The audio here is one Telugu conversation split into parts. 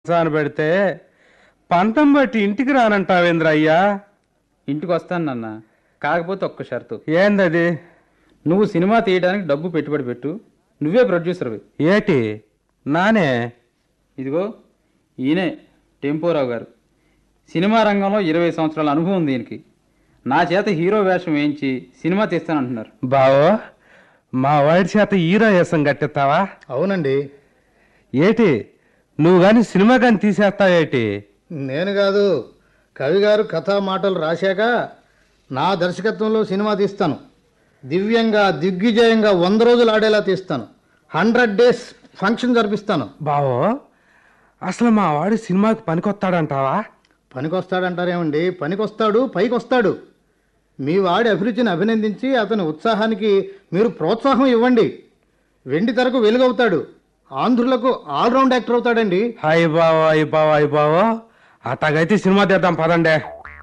సాన పెడితే పంతం బట్టి ఇంటికి రానంటావేంద్ర అయ్యా ఇంటికి వస్తాను నాన్న కాకపోతే ఒక్క షరతు ఏందది నువ్వు సినిమా తీయడానికి డబ్బు పెట్టుబడి పెట్టు నువ్వే ప్రొడ్యూసర్వి ఏటి నానే ఇదిగో ఈయనే టెంపోరావు గారు సినిమా రంగంలో ఇరవై సంవత్సరాల అనుభవం దీనికి నా చేత హీరో వేషం వేయించి సినిమా తీస్తానంటున్నారు బావో మా వాడి చేత హీరో వేసం కట్టిస్తావా అవునండి ఏటి నువ్వు గాని సినిమా గాని తీసేస్తావేటి నేను కాదు కవి గారు కథా మాటలు రాశాక నా దర్శకత్వంలో సినిమా తీస్తాను దివ్యంగా దిగ్విజయంగా వంద రోజులు ఆడేలా తీస్తాను హండ్రెడ్ డేస్ ఫంక్షన్ జరిపిస్తాను బావో అసలు మా వాడు సినిమాకి పనికొస్తాడంటావా పనికొస్తాడంటారేమండి పనికొస్తాడు పైకొస్తాడు మీ వాడి అభిరుచిని అభినందించి అతని ఉత్సాహానికి మీరు ప్రోత్సాహం ఇవ్వండి వెండి తెరకు వెలుగవుతాడు ఆంధ్రులకు ఆల్రౌండ్ యాక్టర్ అవుతాడండి అయ్య బావో అయ్య బావో అయ్య బావో అట్టగైతే సినిమా తీద్దాం పదండే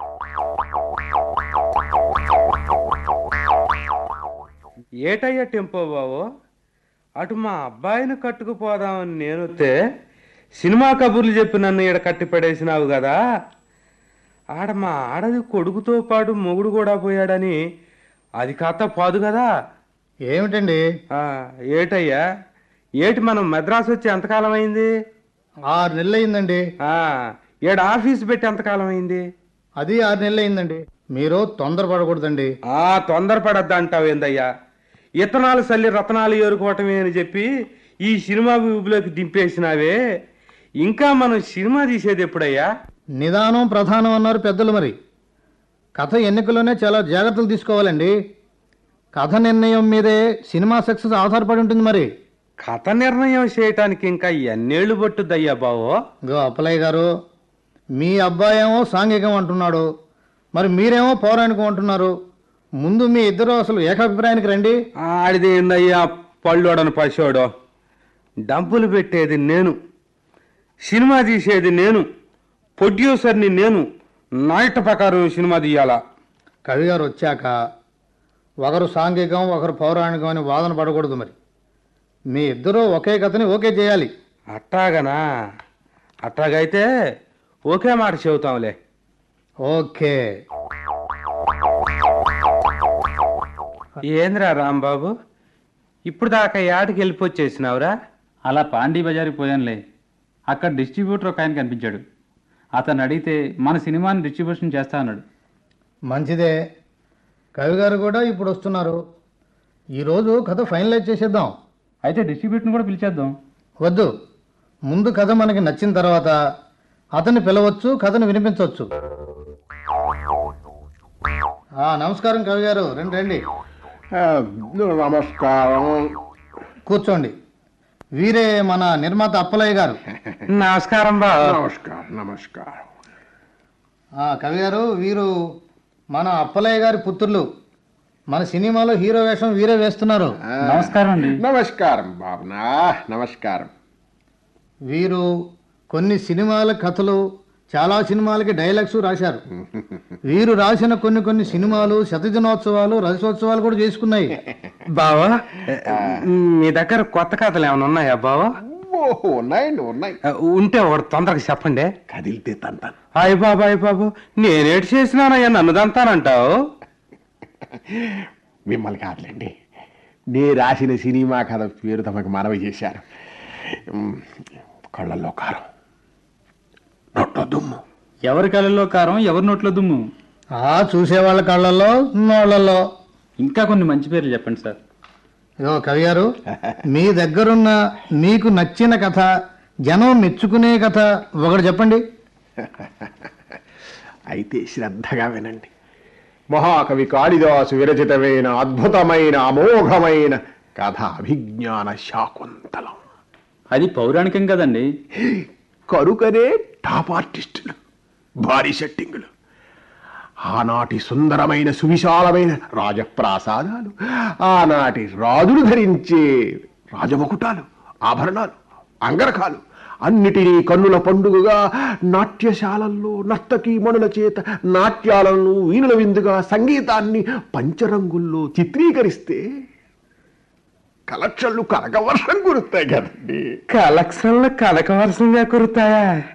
ఏటయ్యా టెంపో బావో అటు మా అబ్బాయిని కట్టుకుపోదామని నేను వస్తే సినిమా కబుర్లు చెప్పి నన్ను ఈడ కట్టి పడేసినావు కదా ఆడ మా ఆడది కొడుకుతో పాటు మొగుడు కూడా పోయాడని అది కాస్త పోదు కదా ఏమిటండి ఆ, ఏటయ్యా ఏటి మనం మద్రాసు వచ్చి ఎంతకాలం అయింది ఆరు నెలలు అయిందండి ఆ, ఏడు ఆఫీస్ పెట్టి ఎంతకాలం అయింది అది ఆరు నెలలు అయిందండి మీరు తొందరపడకూడదండి ఆ తొందరపడద్దు అంటావు ఏందయ్యా ఇత్తనాలు సల్లి రతనాలు ఏరుకోవటమే అని చెప్పి ఈ సినిమా ఊబిలోకి దింపేసినావే ఇంకా మనం సినిమా తీసేది ఎప్పుడయ్యా నిదానం ప్రధానం అన్నారు పెద్దలు మరి కథ ఎన్నికలోనే చాలా జాగ్రత్తలు తీసుకోవాలండి కథ నిర్ణయం మీదే సినిమా సక్సెస్ ఆధారపడి ఉంటుంది మరి కథ నిర్ణయం చేయటానికి ఇంకా ఎన్నేళ్లు పట్టుద్దయ్యా బావో గో అప్పలయ్య గారు మీ అబ్బాయి ఏమో సాంఘికం అంటున్నాడు మరి మీరేమో పౌరాణికం అంటున్నారు ముందు మీ ఇద్దరు అసలు ఏకాభిప్రాయానికి రండి ఆడిది ఏందయ్యా పళ్ళోడని పశోడో డబ్బులు పెట్టేది నేను సినిమా తీసేది నేను ప్రొడ్యూసర్ని నేను నాయట ప్రకారం సినిమా తీయాలా కవి గారు వచ్చాక ఒకరు సాంఘికం ఒకరు పౌరాణికం అని వాదన పడకూడదు మరి మీ ఇద్దరూ ఒకే కథని ఓకే చేయాలి అట్టాగనా అట్టాగైతే ఒకే మాట చెబుతాంలే ఓకే ఏంద్రా రాంబాబు ఇప్పుడు దాకా యాడికి వెళ్ళిపోచ్చేసినావురా అలా పాండీ బజార్కి పోయానులే అక్కడ డిస్ట్రిబ్యూటర్ ఒక ఆయన కనిపించాడు అతను అడిగితే మన సినిమాని డిస్ట్రిబ్యూషన్ చేస్తా అన్నాడు మంచిదే కవి గారు కూడా ఇప్పుడు వస్తున్నారు ఈరోజు కథ ఫైనలైజ్ చేసేద్దాం అయితే డిస్ట్రిబ్యూటర్ని కూడా పిలిచేద్దాం వద్దు ముందు కథ మనకి నచ్చిన తర్వాత అతన్ని పిలవచ్చు కథను వినిపించవచ్చు ఆ, నమస్కారం కవి గారు రండి రండి ఆ, నమస్కారం కూర్చోండి వీరే మన నిర్మాత అప్పలయ్య గారు నమస్కారం బా నమస్కారం నమస్కారం ఆ, కవి గారు వీరు మన అప్పలయ్య గారి పుత్రులు మన సినిమాలో హీరో వేషం వీరే వేస్తున్నారు ఆ, నమస్కారం అండి నమస్కారం బాబునా నమస్కారం వీరు కొన్ని సినిమాల కథలు చాలా సినిమాలకి డైలాగ్స్ రాశారు వీరు రాసిన కొన్ని కొన్ని సినిమాలు శతదినోత్సవాలు రజతోత్సవాలు కూడా చేసుకున్నాయి బావా మీ దగ్గర కొత్త కథలు ఏమైనా ఉన్నాయా బావా ఓహో ఉన్నాయండి ఉన్నాయి ఉంటే ఒకటి తొందరగా చెప్పండి కదిలితే తంతాను అయ్య బాబు అయ్య బాబు నేనేటి చేసినానయ్యా నన్ను దంతానంటావు మిమ్మల్ని కాదులేండి నే రాసిన సినిమా కథ పేరు తమకు మనవి చేశారు ఉమ్, కళ్ళల్లో కారం నోట్లో దుమ్ము ఎవరి కళ్ళల్లో కారం ఎవరి నోట్లో దుమ్ము ఆ చూసేవాళ్ళ కళ్ళల్లో ఉన్నోళ్ళల్లో ఇంకా కొన్ని మంచి పేర్లు చెప్పండి సార్ ఇదో కవి గారు మీ దగ్గరున్న మీకు నచ్చిన కథ జనం మెచ్చుకునే కథ ఒకటి చెప్పండి అయితే శ్రద్ధగా వినండి మహాకవి కాళిదాసు విరచితమైన అద్భుతమైన అమోఘమైన కథ అభిజ్ఞాన శాకుంతలం అది పౌరాణికం కదండి కరుకనే టాప్ ఆర్టిస్టులు భారీ సెట్టింగులు ఆనాటి సుందరమైన సువిశాలమైన రాజప్రాసాదాలు ఆనాటి రాజులు ధరించే రాజమకుటాలు ఆభరణాలు అంగరకాలు అన్నిటినీ కన్నుల పండుగగా నాట్యశాలల్లో నర్తకీ మణుల చేత నాట్యాలను వీణుల విందుగా సంగీతాన్ని పంచరంగుల్లో చిత్రీకరిస్తే కలెక్షన్లు కనకవర్షం కురుస్తాయి కదండి కలెక్షన్లు కనక వర్షంగా కురుతాయా